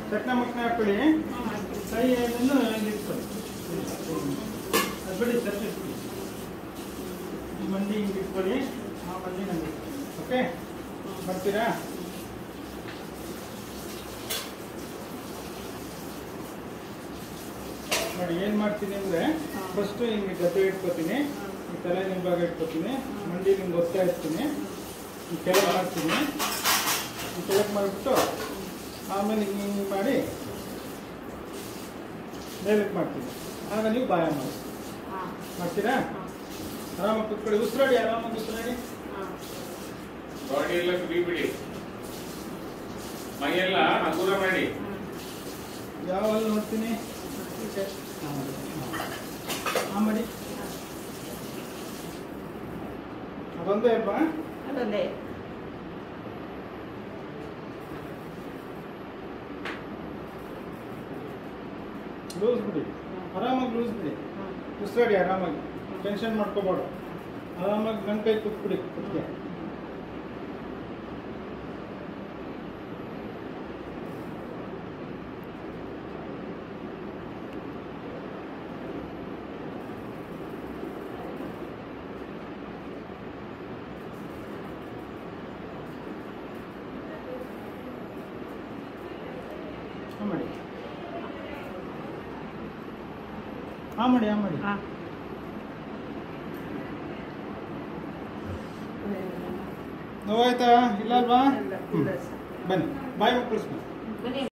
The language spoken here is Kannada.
ಚಟ್ನ ಮಕ್ಕಳ ಹಾಕೊಳ್ಳಿ ಕೈ ಏನನ್ನು ಇಟ್ಕೊಳ್ಳಿ ಅದು ಬಿಡಿ ಚಟ್ನಿ ಇಟ್ಕೊಳ್ಳಿ ಈ ಮಂಡಿ ಹಿಂಗೆ ಇಟ್ಕೊಳ್ಳಿ ಆ ಮಂಡಿ ನಂಗೆ ಓಕೆ ಬರ್ತೀರಾ ನೋಡಿ ಏನು ಮಾಡ್ತೀನಿ ಅಂದರೆ ಫಸ್ಟು ಹಿಂಗೆ ಗದ್ದೆ ಇಟ್ಕೋತೀನಿ ಈ ತಲೆ ನಿಂಬಾಗ ಇಟ್ಕೋತೀನಿ ಮಂಡಿ ನಿಮ್ಗೆ ಒತ್ತಾ ಇರ್ತೀನಿ ಈ ಕೆಳಗೆ ಮಾಡ್ತೀನಿ ಈ ಕೆಳಗೆ ಮಾಡಿಬಿಟ್ಟು ಆಮೇಲೆ ಹಿಂಗೆ ಹಿಂಗೆ ಮಾಡಿ ಮೇಲಕ್ಕೆ ಮಾಡ್ತೀನಿ ಆಗ ನೀವು ಬಾಯ ಮಾಡಿ ಮಾಡ್ತೀರಾ ಆರಾಮಾಗಿ ಕುತ್ಕೊಳ್ಳಿ ಉಸಿರಾಡಿ ಆರಾಮಾಗಿ ಉಸಿರಾಡಿ ಬಾಡಿ ಎಲ್ಲ ಫ್ರೀ ಬಿಡಿ ಮೈಯೆಲ್ಲ ಹಗುರ ಮಾಡಿ ಯಾವಾಗ ನೋಡ್ತೀನಿ ಹಾಂ ಮಾಡಿ ಅದೊಂದೇ ಅಲ್ವಾ ಅದೊಂದೇ ಲೂಸ್ ಬಿಡಿ ಆರಾಮಾಗಿ ಲೂಸ್ ಬಿಡಿ ಉಸಿರಾಡಿ ಆರಾಮಾಗಿ ಟೆನ್ಷನ್ ಮಾಡ್ಕೋಬೇಡ ಆರಾಮಾಗಿ ನನ್ನ ಕೈ ಕುತ್ಬಿಡಿ ಕುತ್ಗೆ ಹಾಂ ಮಾಡಿ ಹಾಂ ಮಾಡಿ ಹಾಂ ಮಾಡಿ ಹಾಂ ನೋವಾಯ್ತಾ ಇಲ್ಲ ಅಲ್ವಾ ಇಲ್ಲ ಇಲ್ಲ ಸರ್ ಬನ್ನಿ ಬಾಯಿ ಮುಕ್ಕಳಿಸ್ಬನ್ನಿ ಬನ್ನಿ